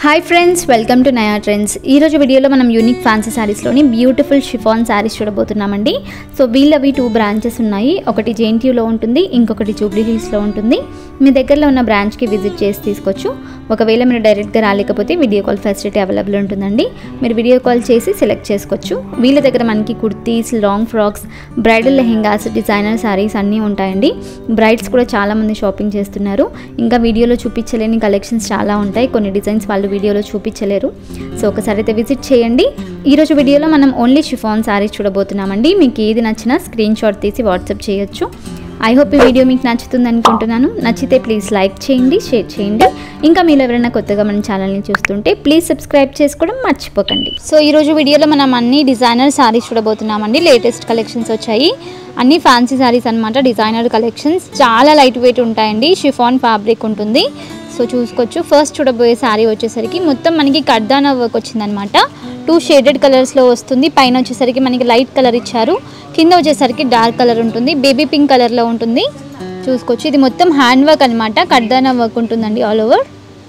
Hi friends welcome to Naya trends ఈరోజు వీడియోలో మనం యూనిక్ ఫ్యాన్సీ శారీస్లోని బ్యూటిఫుల్ షిఫాన్ శారీస్ చూడబోతున్నామండి సో వీళ్ళవి టూ బ్రాంచెస్ ఉన్నాయి ఒకటి జేఎన్టీయూలో ఉంటుంది ఇంకొకటి జూబ్లీ హిల్స్లో ఉంటుంది మీ దగ్గరలో ఉన్న బ్రాంచ్కి విజిట్ చేసి తీసుకోవచ్చు ఒకవేళ మీరు డైరెక్ట్గా రాలేకపోతే వీడియో కాల్ ఫెసిలిటీ అవైలబుల్ ఉంటుందండి మీరు వీడియో కాల్ చేసి సెలెక్ట్ చేసుకోవచ్చు వీళ్ళ దగ్గర మనకి kurtis long frocks bridal lehengas designer saris అన్నీ ఉంటాయండి బ్రైడ్స్ కూడా చాలామంది షాపింగ్ చేస్తున్నారు ఇంకా వీడియోలో చూపించలేని కలెక్షన్స్ చాలా ఉంటాయి కొన్ని డిజైన్స్ వాళ్ళు వీడియోలో చూపించలేరు సో ఒకసారి అయితే విజిట్ చేయండి ఈరోజు వీడియోలో మనం ఓన్లీ షిఫాన్ శారీస్ చూడబోతున్నామండి మీకు ఏది నచ్చినా స్క్రీన్ షాట్ తీసి వాట్సాప్ చేయొచ్చు ఐ హోప్ ఈ వీడియో మీకు నచ్చుతుంది అనుకుంటున్నాను నచ్చితే ప్లీజ్ లైక్ చేయండి షేర్ చేయండి ఇంకా మీరు ఎవరైనా కొత్తగా మన ఛానల్ని చూస్తుంటే ప్లీజ్ సబ్స్క్రైబ్ చేసుకోవడం మర్చిపోకండి సో ఈరోజు వీడియోలో మనం అన్ని డిజైనర్ శారీస్ చూడబోతున్నామండి లేటెస్ట్ కలెక్షన్స్ వచ్చాయి అన్ని ఫ్యాన్సీ శారీస్ అనమాట డిజైనర్ కలెక్షన్స్ చాలా లైట్ వెయిట్ ఉంటాయండి షిఫాన్ ఫ్యాబ్రిక్ ఉంటుంది సో చూసుకోవచ్చు ఫస్ట్ చూడబోయే శారీ వచ్చేసరికి మొత్తం మనకి కడ్దానా వర్క్ వచ్చిందనమాట టూ షేడెడ్ కలర్స్లో వస్తుంది పైన వచ్చేసరికి మనకి లైట్ కలర్ ఇచ్చారు కింద వచ్చేసరికి డార్క్ కలర్ ఉంటుంది బేబీ పింక్ కలర్లో ఉంటుంది చూసుకోవచ్చు ఇది మొత్తం హ్యాండ్ వర్క్ అనమాట కడ్దానా వర్క్ ఉంటుందండి all over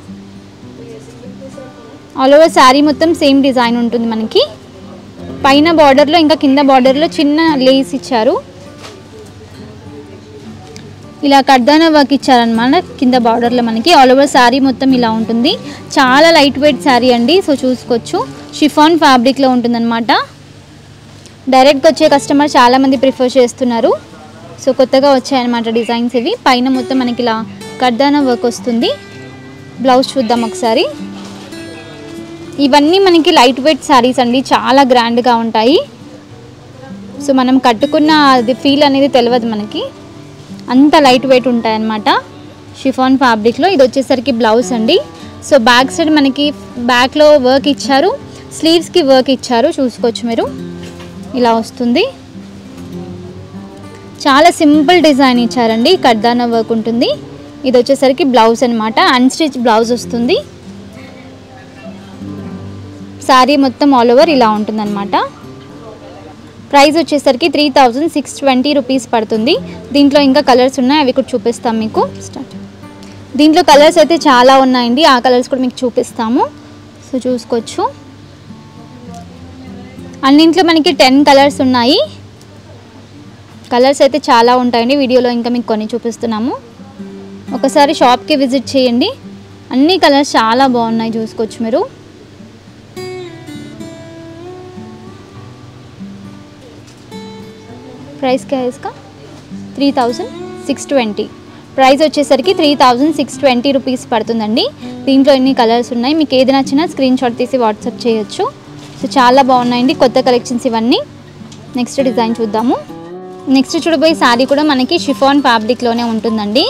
all over sari మొత్తం సేమ్ డిజైన్ ఉంటుంది మనకి పైన బార్డర్లో ఇంకా కింద బార్డర్లో చిన్న లేస్ ఇచ్చారు ఇలా కడ్దానా వర్క్ ఇచ్చారనమాట కింద బార్డర్లో మనకి ఆల్ ఓవర్ శారీ మొత్తం ఇలా ఉంటుంది చాలా లైట్ వెయిట్ శారీ అండి సో చూసుకోవచ్చు షిఫాన్ ఫ్యాబ్రిక్లో ఉంటుందన్నమాట డైరెక్ట్గా వచ్చే కస్టమర్ చాలామంది ప్రిఫర్ చేస్తున్నారు సో కొత్తగా వచ్చాయన్నమాట డిజైన్స్ ఇవి పైన మొత్తం మనకి ఇలా కడ్దానా వర్క్ వస్తుంది బ్లౌజ్ చూద్దాం ఒకసారి ఇవన్నీ మనకి లైట్ వెయిట్ శారీస్ అండి చాలా గ్రాండ్గా ఉంటాయి సో మనం కట్టుకున్న అది ఫీల్ అనేది తెలియదు మనకి అంత లైట్ వెయిట్ ఉంటాయన్నమాట షిఫాన్ ఫ్యాబ్రిక్లో ఇది వచ్చేసరికి బ్లౌజ్ అండి సో బ్యాక్ సైడ్ మనకి బ్యాక్లో వర్క్ ఇచ్చారు స్లీవ్స్కి వర్క్ ఇచ్చారు చూసుకోవచ్చు మీరు ఇలా వస్తుంది చాలా సింపుల్ డిజైన్ ఇచ్చారండి కడ్దానా వర్క్ ఉంటుంది ఇది వచ్చేసరికి బ్లౌజ్ అనమాట అన్స్టిచ్ బ్లౌజ్ వస్తుంది శారీ మొత్తం ఆల్ ఓవర్ ఇలా ఉంటుందన్నమాట ప్రైస్ వచ్చేసరికి three thousand six twenty rupees పడుతుంది దీంట్లో ఇంకా కలర్స్ ఉన్నాయి అవి కూడా చూపిస్తాం మీకు స్టార్ట్ దీంట్లో కలర్స్ అయితే చాలా ఉన్నాయండి ఆ కలర్స్ కూడా మీకు చూపిస్తాము సో చూసుకోవచ్చు అన్నింట్లో మనకి టెన్ కలర్స్ ఉన్నాయి కలర్స్ అయితే చాలా ఉంటాయండి వీడియోలో ఇంకా మీకు కొన్ని చూపిస్తున్నాము ఒకసారి షాప్కి విజిట్ చేయండి అన్ని కలర్స్ చాలా బాగున్నాయి చూసుకోవచ్చు మీరు ప్రైస్ क्या है इसका three thousand six twenty price వచ్చేసరికి three thousand six twenty rupees పడుతుందండి దీంట్లో ఎన్ని కలర్స్ ఉన్నాయి మీకు ఏది నచ్చినా స్క్రీన్ షాట్ తీసి వాట్సాప్ చేయొచ్చు సో చాలా బాగున్నాయండి కొత్త కలెక్షన్స్ ఇవన్నీ నెక్స్ట్ డిజైన్ చూద్దాము నెక్స్ట్ చూడబోయే శారీ కూడా మనకి షిఫాన్ ఫ్యాబ్రిక్లోనే ఉంటుందండి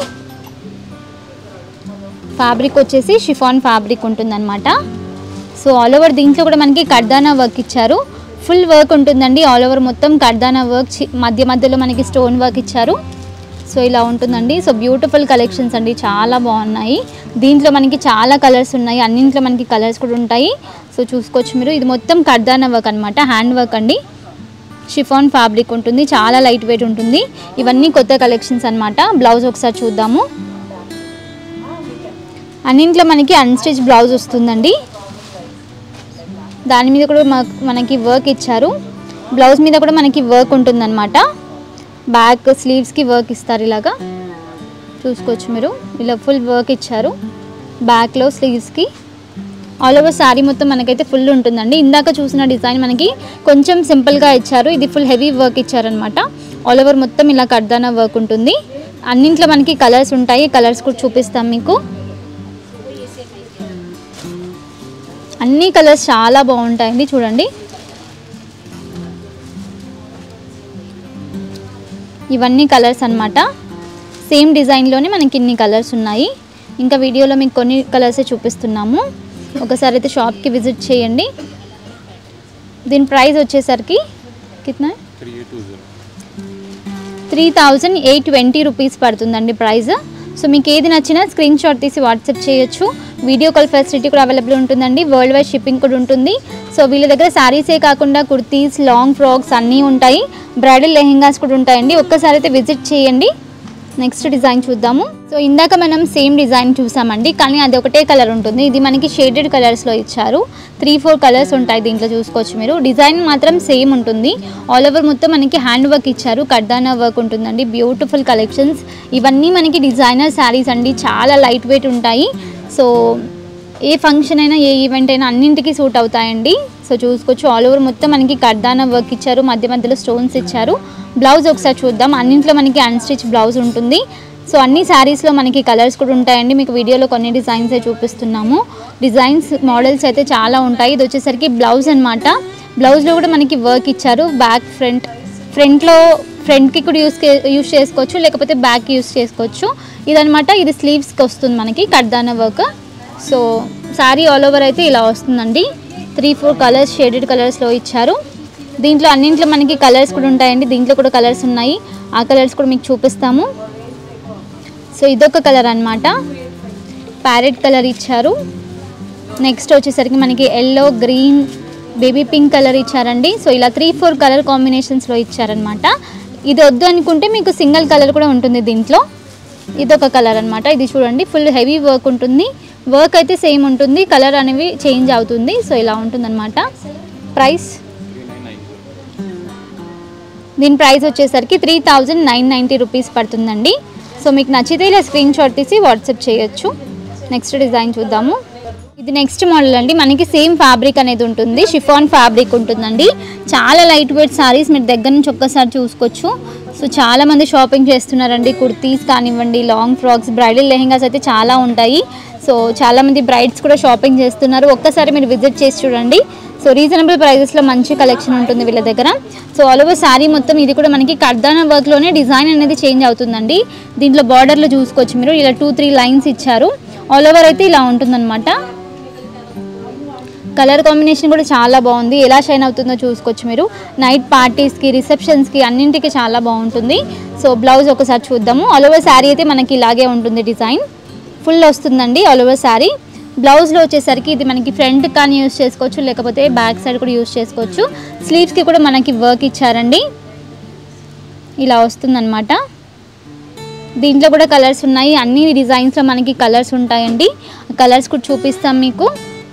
ఫ్యాబ్రిక్ వచ్చేసి షిఫాన్ ఫ్యాబ్రిక్ ఉంటుందన్నమాట సో ఆల్ ఓవర్ దీంట్లో కూడా మనకి కడ్దానా వర్క్ ఇచ్చారు ఫుల్ వర్క్ ఉంటుందండి ఆల్ ఓవర్ మొత్తం కడ్దానా వర్క్ చి- మధ్య మధ్యలో మనకి స్టోన్ వర్క్ ఇచ్చారు సో ఇలా ఉంటుందండి సో బ్యూటిఫుల్ కలెక్షన్స్ అండి చాలా బాగున్నాయి దీంట్లో మనకి చాలా కలర్స్ ఉన్నాయి అన్నింట్లో మనకి కలర్స్ కూడా ఉంటాయి సో చూసుకోవచ్చు మీరు ఇది మొత్తం కడ్దానా వర్క్ అనమాట హ్యాండ్ వర్క్ అండి షిఫాన్ ఫ్యాబ్రిక్ ఉంటుంది చాలా లైట్ వెయిట్ ఉంటుంది ఇవన్నీ కొత్త కలెక్షన్స్ అన్నమాట బ్లౌజ్ ఒకసారి చూద్దాము అన్నింట్లో మనకి అన్స్టిచ్ బ్లౌజ్ వస్తుందండి దాని మీద కూడా మా- మనకి వర్క్ ఇచ్చారు బ్లౌజ్ మీద కూడా మనకి వర్క్ ఉంటుందన్నమాట బ్యాక్ స్లీవ్స్కి వర్క్ ఇస్తారు ఇలాగా చూసుకోవచ్చు మీరు ఇలా ఫుల్ వర్క్ ఇచ్చారు బ్యాక్లో స్లీవ్స్కి ఆల్ ఓవర్ శారీ మొత్తం మనకైతే ఫుల్ ఉంటుందండి ఇందాక చూసిన డిజైన్ మనకి కొంచెం సింపుల్గా ఇచ్చారు ఇది ఫుల్ హెవీ వర్క్ ఇచ్చారనమాట ఆల్ ఓవర్ మొత్తం ఇలా కడ్దానా వర్క్ ఉంటుంది అన్నింట్లో మనకి కలర్స్ ఉంటాయి కలర్స్ కూడా చూపిస్తాం మీకు అన్ని కలర్స్ చాలా బాగుంటాయండి చూడండి ఇవన్నీ కలర్స్ అన్నమాట సేమ్ డిజైన్లోనే మనకి ఇన్ని కలర్స్ ఉన్నాయి ఇంకా వీడియోలో మీకు కొన్ని కలర్సే చూపిస్తున్నాము ఒకసారి అయితే షాప్కి విజిట్ చేయండి దీని ప్రైస్ వచ్చేసరికి కిतना है? Three thousand eight twenty rupees పడుతుందండి ప్రైస్ సో మీకు ఏది నచ్చినా స్క్రీన్ షాట్ తీసి వాట్సాప్ చేయొచ్చు వీడియో కాల్ ఫెసిలిటీ కూడా అవైలబుల్ ఉంటుందండి వరల్డ్ వైడ్ షిప్పింగ్ కూడా ఉంటుంది సో వీళ్ళ దగ్గర శారీసే కాకుండా కుర్తీస్ లాంగ్ ఫ్రాక్స్ అన్నీ ఉంటాయి బ్రైడల్ లెహెంగాస్ కూడా ఉంటాయండి ఒక్కసారి అయితే విజిట్ చేయండి నెక్స్ట్ డిజైన్ చూద్దాము సో ఇందాక మనం సేమ్ డిజైన్ చూసామండి కానీ అది ఒకటే కలర్ ఉంటుంది ఇది మనకి షేడెడ్ కలర్స్లో ఇచ్చారు త్రీ ఫోర్ కలర్స్ ఉంటాయి దీంట్లో చూసుకోవచ్చు మీరు డిజైన్ మాత్రం సేమ్ ఉంటుంది ఆల్ ఓవర్ మొత్తం మనకి హ్యాండ్ వర్క్ ఇచ్చారు కడ్దానా వర్క్ ఉంటుందండి బ్యూటిఫుల్ కలెక్షన్స్ ఇవన్నీ మనకి డిజైనర్ శారీస్ అండి చాలా లైట్ వెయిట్ ఉంటాయి సో ఏ ఫంక్షన్ అయినా ఏ ఈవెంట్ అయినా అన్నింటికి సూట్ అవుతాయండి సో చూసుకోవచ్చు ఆల్ ఓవర్ మొత్తం మనకి కర్దానా వర్క్ ఇచ్చారు మధ్య మధ్యలో స్టోన్స్ ఇచ్చారు బ్లౌజ్ ఒకసారి చూద్దాం అన్నింట్లో మనకి అన్స్టిచ్ బ్లౌజ్ ఉంటుంది సో అన్ని శారీస్లో మనకి కలర్స్ కూడా ఉంటాయండి మీకు వీడియోలో కొన్ని డిజైన్సే చూపిస్తున్నాము డిజైన్స్ మోడల్స్ అయితే చాలా ఉంటాయి ఇది వచ్చేసరికి బ్లౌజ్ అనమాట బ్లౌజ్లో కూడా మనకి వర్క్ ఇచ్చారు బ్యాక్ ఫ్రంట్ ఫ్రంట్లో ఫ్రంట్కి కూడా యూస్ యూస్ చేసుకోవచ్చు లేకపోతే బ్యాక్ యూస్ చేసుకోవచ్చు ఇదనమాట ఇది స్లీవ్స్కి వస్తుంది మనకి కడ్దానా work so sari all over అయితే ఇలా వస్తుందండి త్రీ ఫోర్ కలర్స్ షేడెడ్ కలర్స్లో ఇచ్చారు దీంట్లో అన్నింట్లో మనకి కలర్స్ కూడా ఉంటాయండి దీంట్లో కూడా కలర్స్ ఉన్నాయి ఆ కలర్స్ కూడా మీకు చూపిస్తాము సో ఇదొక కలర్ అన్నమాట ప్యారెట్ కలర్ ఇచ్చారు నెక్స్ట్ వచ్చేసరికి మనకి yellow green baby pink colour ఇచ్చారండి సో ఇలా త్రీ ఫోర్ కలర్ కాంబినేషన్స్లో ఇచ్చారనమాట ఇది వద్దు అనుకుంటే మీకు సింగిల్ కలర్ కూడా ఉంటుంది దీంట్లో ఇదొక కలర్ అన్నమాట ఇది చూడండి ఫుల్ హెవీ వర్క్ ఉంటుంది వర్క్ అయితే సేమ్ ఉంటుంది కలర్ అనేవి చేంజ్ అవుతుంది సో ఇలా ఉంటుందన్నమాట ప్రైస్ దీని ప్రైస్ వచ్చేసరికి three thousand nine ninety rupees పడుతుందండి సో మీకు నచ్చితే ఇలా స్క్రీన్ షాట్ తీసి వాట్సాప్ చేయొచ్చు నెక్స్ట్ డిజైన్ చూద్దాము ఇది నెక్స్ట్ మోడల్ అండి మనకి సేమ్ ఫ్యాబ్రిక్ అనేది ఉంటుంది షిఫాన్ ఫ్యాబ్రిక్ ఉంటుందండి చాలా లైట్ వెయిట్ సారీస్ మీరు దగ్గర నుంచి ఒక్కసారి చూసుకోవచ్చు సో చాలా మంది షాపింగ్ చేస్తున్నారండి కుర్తీస్ కానివ్వండి లాంగ్ ఫ్రాక్స్ బ్రైడల్ లెహెంగాస్ అయితే చాలా ఉంటాయి సో చాలా మంది బ్రైడ్స్ కూడా షాపింగ్ చేస్తున్నారు ఒక్కసారి మీరు విజిట్ చేసి చూడండి సో రీజనబుల్ ప్రైజెస్లో మంచి కలెక్షన్ ఉంటుంది వీళ్ళ దగ్గర సో ఆల్ ఓవర్ శారీ మొత్తం ఇది కూడా మనకి కర్దానా వర్క్లోనే డిజైన్ అనేది చేంజ్ అవుతుందండి దీంట్లో బార్డర్లో చూసుకోవచ్చు మీరు ఇలా టూ త్రీ లైన్స్ ఇచ్చారు ఆల్ ఓవర్ అయితే ఇలా ఉంటుందన్నమాట కలర్ కాంబినేషన్ కూడా చాలా బాగుంది ఎలా షైన్ అవుతుందో చూసుకోవచ్చు మీరు నైట్ పార్టీస్కి రిసెప్షన్స్కి అన్నింటికి చాలా బాగుంటుంది సో బ్లౌజ్ ఒకసారి చూద్దాము ఆల్ ఓవర్ శారీ అయితే మనకి ఇలాగే ఉంటుంది డిజైన్ ఫుల్ వస్తుందండి ఆల్ ఓవర్ శారీ బ్లౌజ్లో వచ్చేసరికి ఇది మనకి ఫ్రంట్ కానీ యూస్ చేసుకోవచ్చు లేకపోతే బ్యాక్ సైడ్ కూడా యూస్ చేసుకోవచ్చు స్లీవ్స్కి కూడా మనకి వర్క్ ఇచ్చారండి ఇలా వస్తుందన్నమాట దీంట్లో కూడా కలర్స్ ఉన్నాయి అన్ని డిజైన్స్లో మనకి కలర్స్ ఉంటాయండి కలర్స్ కూడా చూపిస్తాం మీకు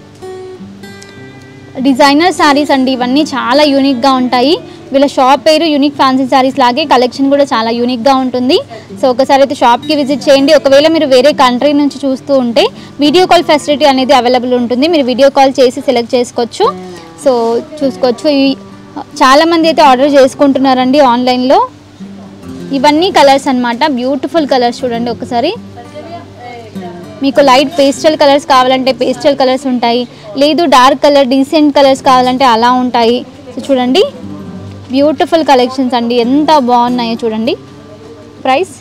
డిజైనర్ శారీస్ అండి ఇవన్నీ చాలా యూనిక్గా ఉంటాయి వీళ్ళ షాప్ పేరు యూనిక్ ఫ్యాన్సీ శారీస్ లాగే కలెక్షన్ కూడా చాలా యూనిక్గా ఉంటుంది సో ఒకసారి అయితే షాప్కి విజిట్ చేయండి ఒకవేళ మీరు వేరే కంట్రీ నుంచి చూస్తూ ఉంటే వీడియో కాల్ ఫెసిలిటీ అనేది అవైలబుల్ ఉంటుంది మీరు వీడియో కాల్ చేసి సెలెక్ట్ చేసుకోవచ్చు సో చూసుకోవచ్చు ఈ- చాలామంది అయితే ఆర్డర్ చేసుకుంటున్నారండి ఆన్లైన్లో ఇవన్నీ కలర్స్ అన్నమాట బ్యూటిఫుల్ కలర్స్ చూడండి ఒకసారి మీకు లైట్ పేస్టల్ కలర్స్ కావాలంటే పేస్టల్ కలర్స్ ఉంటాయి లేదు డార్క్ కలర్ డీసెంట్ కలర్స్ కావాలంటే అలా ఉంటాయి సో చూడండి బ్యూటిఫుల్ కలెక్షన్స్ అండి ఎంత బాగున్నాయో చూడండి ప్రైస్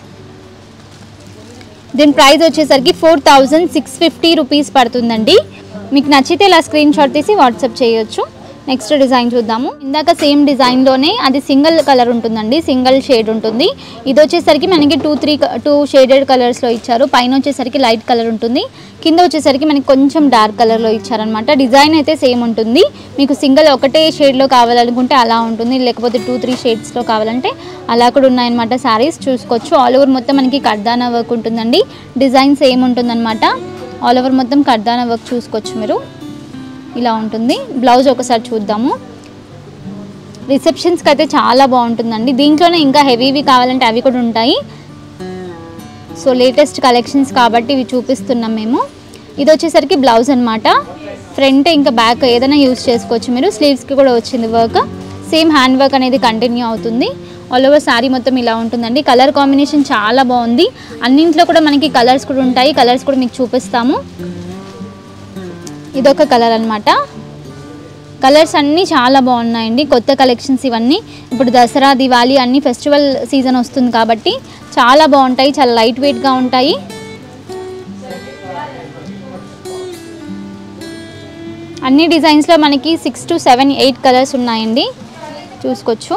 దీని ప్రైస్ వచ్చేసరికి four thousand six fifty rupees పడుతుందండి మీకు నచ్చితే ఇలా స్క్రీన్ షాట్ తీసి వాట్సాప్ చేయొచ్చు నెక్స్ట్ డిజైన్ చూద్దాము ఇందాక సేమ్ డిజైన్లోనే అది సింగిల్ కలర్ ఉంటుందండి సింగిల్ షేడ్ ఉంటుంది ఇది వచ్చేసరికి మనకి టూ త్రీ టూ షేడెడ్ కలర్స్లో ఇచ్చారు పైన వచ్చేసరికి లైట్ కలర్ ఉంటుంది కింద వచ్చేసరికి మనకి కొంచెం డార్క్ కలర్లో ఇచ్చారనమాట డిజైన్ అయితే సేమ్ ఉంటుంది మీకు సింగిల్ ఒకటే షేడ్లో కావాలనుకుంటే అలా ఉంటుంది లేకపోతే టూ త్రీ షేడ్స్లో కావాలంటే అలా కూడా ఉన్నాయన్నమాట శారీస్ చూసుకోవచ్చు ఆల్ ఓవర్ మొత్తం మనకి కర్దానా వర్క్ ఉంటుందండి డిజైన్ సేమ్ ఉంటుందన్నమాట ఆల్ ఓవర్ మొత్తం కర్దానా వర్క్ చూసుకోవచ్చు మీరు ఇలా ఉంటుంది బ్లౌజ్ ఒకసారి చూద్దాము రిసెప్షన్స్కి అయితే చాలా బాగుంటుందండి దీంట్లోనే ఇంకా హెవీవి కావాలంటే అవి కూడా ఉంటాయి సో లేటెస్ట్ కలెక్షన్స్ కాబట్టి ఇవి చూపిస్తున్నాం మేము ఇది వచ్చేసరికి బ్లౌజ్ అనమాట ఫ్రంట్ ఇంకా బ్యాక్ ఏదైనా యూస్ చేసుకోవచ్చు మీరు స్లీవ్స్కి కూడా వచ్చింది వర్క్ సేమ్ హ్యాండ్ వర్క్ అనేది కంటిన్యూ అవుతుంది ఆల్ ఓవర్ శారీ మొత్తం ఇలా ఉంటుందండి కలర్ కాంబినేషన్ చాలా బాగుంది అన్నింట్లో కూడా మనకి కలర్స్ కూడా ఉంటాయి కలర్స్ కూడా మీకు చూపిస్తాము ఇదొక కలర్ అన్నమాట కలర్స్ అన్నీ చాలా బాగున్నాయండి కొత్త కలెక్షన్స్ ఇవన్నీ ఇప్పుడు దసరా దివాళీ అన్ని ఫెస్టివల్ సీజన్ వస్తుంది కాబట్టి చాలా బాగుంటాయి చాలా లైట్ వెయిట్గా ఉంటాయి అన్ని డిజైన్స్లో మనకి six to seven eight colours ఉన్నాయండి చూసుకోవచ్చు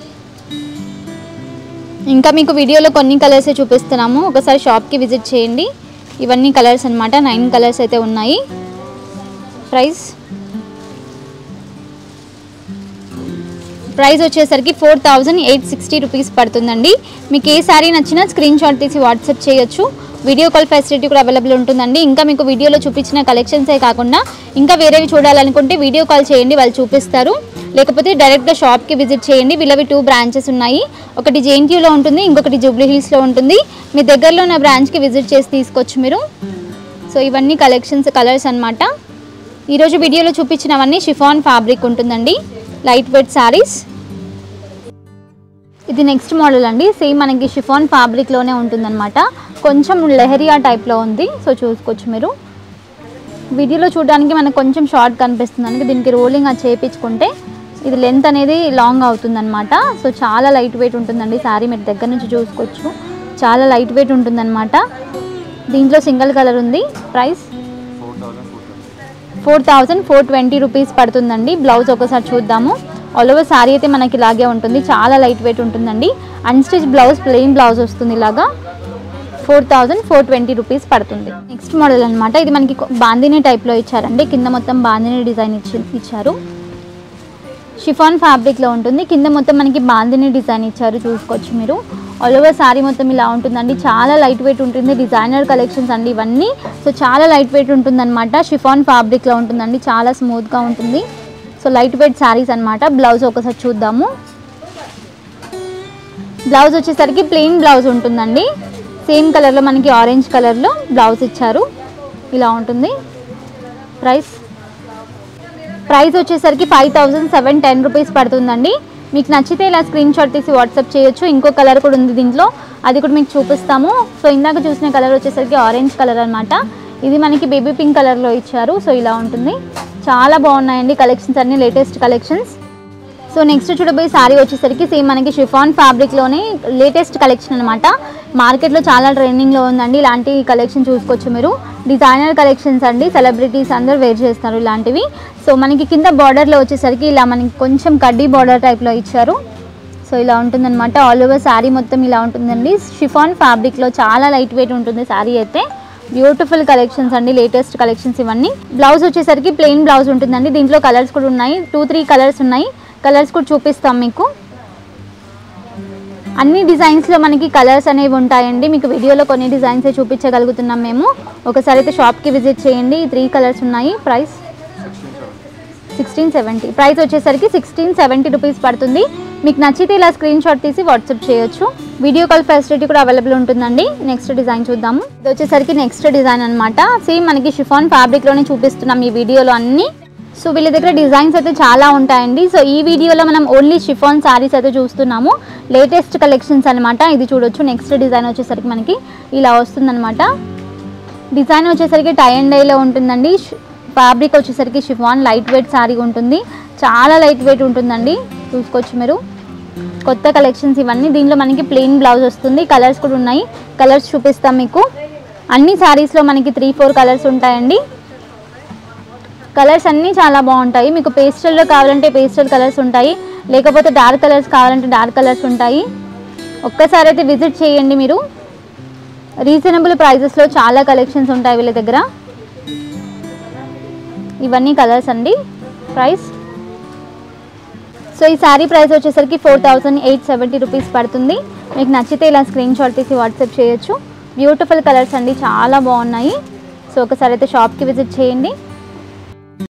ఇంకా మీకు వీడియోలో కొన్ని కలర్సే చూపిస్తున్నాము ఒకసారి షాప్కి విజిట్ చేయండి ఇవన్నీ కలర్స్ అన్నమాట నైన్ కలర్స్ అయితే ఉన్నాయి ప్రైస్ ప్రైస్ వచ్చేసరికి four thousand eight sixty rupees పడుతుందండి మీకు ఏ శారీ నచ్చినా స్క్రీన్ షాట్ తీసి వాట్సాప్ చేయొచ్చు వీడియో కాల్ ఫెసిలిటీ కూడా అవైలబుల్ ఉంటుందండి ఇంకా మీకు వీడియోలో చూపించిన కలెక్షన్సే కాకుండా ఇంకా వేరేవి చూడాలనుకుంటే వీడియో కాల్ చేయండి వాళ్ళు చూపిస్తారు లేకపోతే డైరెక్ట్గా షాప్కి విజిట్ చేయండి వీళ్ళవి టూ బ్రాంచెస్ ఉన్నాయి ఒకటి జేఎన్టీయూలో ఉంటుంది ఇంకొకటి జూబ్లీ హిల్స్లో ఉంటుంది మీ దగ్గరలో ఉన్న బ్రాంచ్కి విజిట్ చేసి తీసుకోవచ్చు మీరు సో ఇవన్నీ కలెక్షన్స్ కలర్స్ అన్నమాట ఈరోజు వీడియోలో చూపించినవన్నీ షిఫాన్ ఫ్యాబ్రిక్ ఉంటుందండి లైట్ వెయిట్ శారీస్ ఇది నెక్స్ట్ మోడల్ అండి సేమ్ మనకి షిఫాన్ ఫ్యాబ్రిక్లోనే ఉంటుందన్నమాట కొంచెం లెహరియా టైప్లో ఉంది సో చూసుకోవచ్చు మీరు వీడియోలో చూడడానికి మనకు కొంచెం షార్ట్ కనిపిస్తుంది అందుకే దీనికి రోలింగ్ అది చేయించుకుంటే ఇది లెంత్ అనేది లాంగ్ అవుతుందన్నమాట సో చాలా లైట్ వెయిట్ ఉంటుందండి శారీ మీరు దగ్గర నుంచి చూసుకోవచ్చు చాలా లైట్ వెయిట్ ఉంటుందన్నమాట దీంట్లో సింగిల్ కలర్ ఉంది price four thousand four twenty rupees పడుతుందండి బ్లౌజ్ ఒకసారి చూద్దాము ఆల్ ఓవర్ శారీ అయితే మనకి ఇలాగే ఉంటుంది చాలా లైట్ వెయిట్ ఉంటుందండి అన్స్టిచ్ బ్లౌజ్ ప్లెయిన్ బ్లౌజ్ వస్తుంది ఇలాగా four thousand four twenty rupees పడుతుంది నెక్స్ట్ మోడల్ అనమాట ఇది మనకి కొ- బాందిని టైప్లో ఇచ్చారండి కింద మొత్తం బాందిని డిజైన్ ఇచ్చి ఇచ్చారు షిఫాన్ ఫ్యాబ్రిక్లో ఉంటుంది కింద మొత్తం మనకి బాందిని డిజైన్ ఇచ్చారు చూసుకోవచ్చు మీరు ఆల్ ఓవర్ శారీ మొత్తం ఇలా ఉంటుందండి చాలా లైట్ వెయిట్ ఉంటుంది డిజైనర్ కలెక్షన్స్ అండి ఇవన్నీ సో చాలా లైట్ వెయిట్ ఉంటుందన్నమాట షిఫాన్ ఫ్యాబ్రిక్లో ఉంటుందండి చాలా స్మూత్గా ఉంటుంది సో లైట్ వెయిట్ శారీస్ అన్నమాట బ్లౌజ్ ఒకసారి చూద్దాము బ్లౌజ్ వచ్చేసరికి ప్లెయిన్ బ్లౌజ్ ఉంటుందండి సేమ్ కలర్లో మనకి ఆరెంజ్ కలర్లో బ్లౌజ్ ఇచ్చారు ఇలా ఉంటుంది ప్రైస్ ప్రైస్ వచ్చేసరికి five thousand seven ten rupees పడుతుందండి మీకు నచ్చితే ఇలా స్క్రీన్ షాట్ తీసి వాట్సాప్ చేయొచ్చు ఇంకో కలర్ కూడా ఉంది దీంట్లో అది కూడా మీకు చూపిస్తాము సో ఇందాక చూసిన కలర్ వచ్చేసరికి ఆరెంజ్ కలర్ అన్నమాట ఇది మనకి బేబీ పింక్ కలర్లో ఇచ్చారు సో ఇలా ఉంటుంది చాలా బాగున్నాయండి కలెక్షన్స్ అన్ని లేటెస్ట్ కలెక్షన్స్ సో నెక్స్ట్ చూడబోయే శారీ వచ్చేసరికి సేమ్ మనకి షిఫాన్ ఫ్యాబ్రిక్లోనే లేటెస్ట్ కలెక్షన్ అనమాట మార్కెట్లో చాలా ట్రెండింగ్లో ఉందండి ఇలాంటి కలెక్షన్ చూసుకోవచ్చు మీరు డిజైనర్ కలెక్షన్స్ అండి సెలబ్రిటీస్ అందరూ వేర్ చేస్తారు ఇలాంటివి సో మనకి కింద బార్డర్లో వచ్చేసరికి ఇలా మనకి కొంచెం కడ్డీ బార్డర్ టైప్లో ఇచ్చారు సో ఇలా ఉంటుందన్నమాట ఆల్ ఓవర్ శారీ మొత్తం ఇలా ఉంటుందండి షిఫాన్ ఫ్యాబ్రిక్లో చాలా లైట్ వెయిట్ ఉంటుంది శారీ అయితే బ్యూటిఫుల్ కలెక్షన్స్ అండి లేటెస్ట్ కలెక్షన్స్ ఇవన్నీ బ్లౌజ్ వచ్చేసరికి ప్లెయిన్ బ్లౌజ్ ఉంటుందండి దీంట్లో కలర్స్ కూడా ఉన్నాయి టూ త్రీ కలర్స్ ఉన్నాయి కలర్స్ కూడా చూపిస్తాం మీకు అన్ని డిజైన్స్లో మనకి కలర్స్ అనేవి ఉంటాయండి మీకు వీడియోలో కొన్ని డిజైన్స్ చూపించగలుగుతున్నాం మేము ఒకసారి అయితే షాప్కి విజిట్ చేయండి త్రీ కలర్స్ ఉన్నాయి ప్రైస్ సిక్స్టీన్ సెవెంటీ ప్రైస్ వచ్చేసరికి సిక్స్టీన్ సెవెంటీ రూపీస్ పడుతుంది మీకు నచ్చితే ఇలా స్క్రీన్ షాట్ తీసి వాట్సాప్ చేయొచ్చు వీడియో కాల్ ఫెసిలిటీ కూడా అవైలబుల్ ఉంటుందండి నెక్స్ట్ డిజైన్ చూద్దాము ఇది వచ్చేసరికి నెక్స్ట్ డిజైన్ అనమాట సేమ్ మనకి షిఫాన్ ఫ్యాబ్రిక్లోనే చూపిస్తున్నాం ఈ వీడియోలో అన్ని సో వీళ్ళ దగ్గర డిజైన్స్ అయితే చాలా ఉంటాయండి సో ఈ వీడియోలో మనం ఓన్లీ షిఫాన్ శారీస్ అయితే చూస్తున్నాము లేటెస్ట్ కలెక్షన్స్ అనమాట ఇది చూడొచ్చు నెక్స్ట్ డిజైన్ వచ్చేసరికి మనకి ఇలా వస్తుందన్నమాట డిజైన్ వచ్చేసరికి టై అండ్ డైలో ఉంటుందండి ఫ్యాబ్రిక్ వచ్చేసరికి షిఫాన్ లైట్ వెయిట్ శారీ ఉంటుంది చాలా లైట్ వెయిట్ ఉంటుందండి చూసుకోవచ్చు మీరు కొత్త కలెక్షన్స్ ఇవన్నీ దీనిలో మనకి ప్లెయిన్ బ్లౌజ్ వస్తుంది కలర్స్ కూడా ఉన్నాయి కలర్స్ చూపిస్తాం మీకు అన్ని శారీస్లో మనకి త్రీ ఫోర్ కలర్స్ ఉంటాయండి కలర్స్ అన్నీ చాలా బాగుంటాయి మీకు పేస్టల్లో కావాలంటే పేస్టల్ కలర్స్ ఉంటాయి లేకపోతే డార్క్ కలర్స్ కావాలంటే డార్క్ కలర్స్ ఉంటాయి ఒక్కసారి అయితే విజిట్ చేయండి మీరు రీజనబుల్ ప్రైజెస్లో చాలా కలెక్షన్స్ ఉంటాయి వీళ్ళ దగ్గర ఇవన్నీ కలర్స్ అండి ప్రైస్ సో ఈ శారీ ప్రైస్ వచ్చేసరికి four thousand eight seventy rupees పడుతుంది మీకు నచ్చితే ఇలా స్క్రీన్ షాట్ తీసి వాట్సాప్ చేయొచ్చు బ్యూటిఫుల్ కలర్స్ అండి చాలా బాగున్నాయి సో ఒకసారి అయితే షాప్కి విజిట్ చేయండి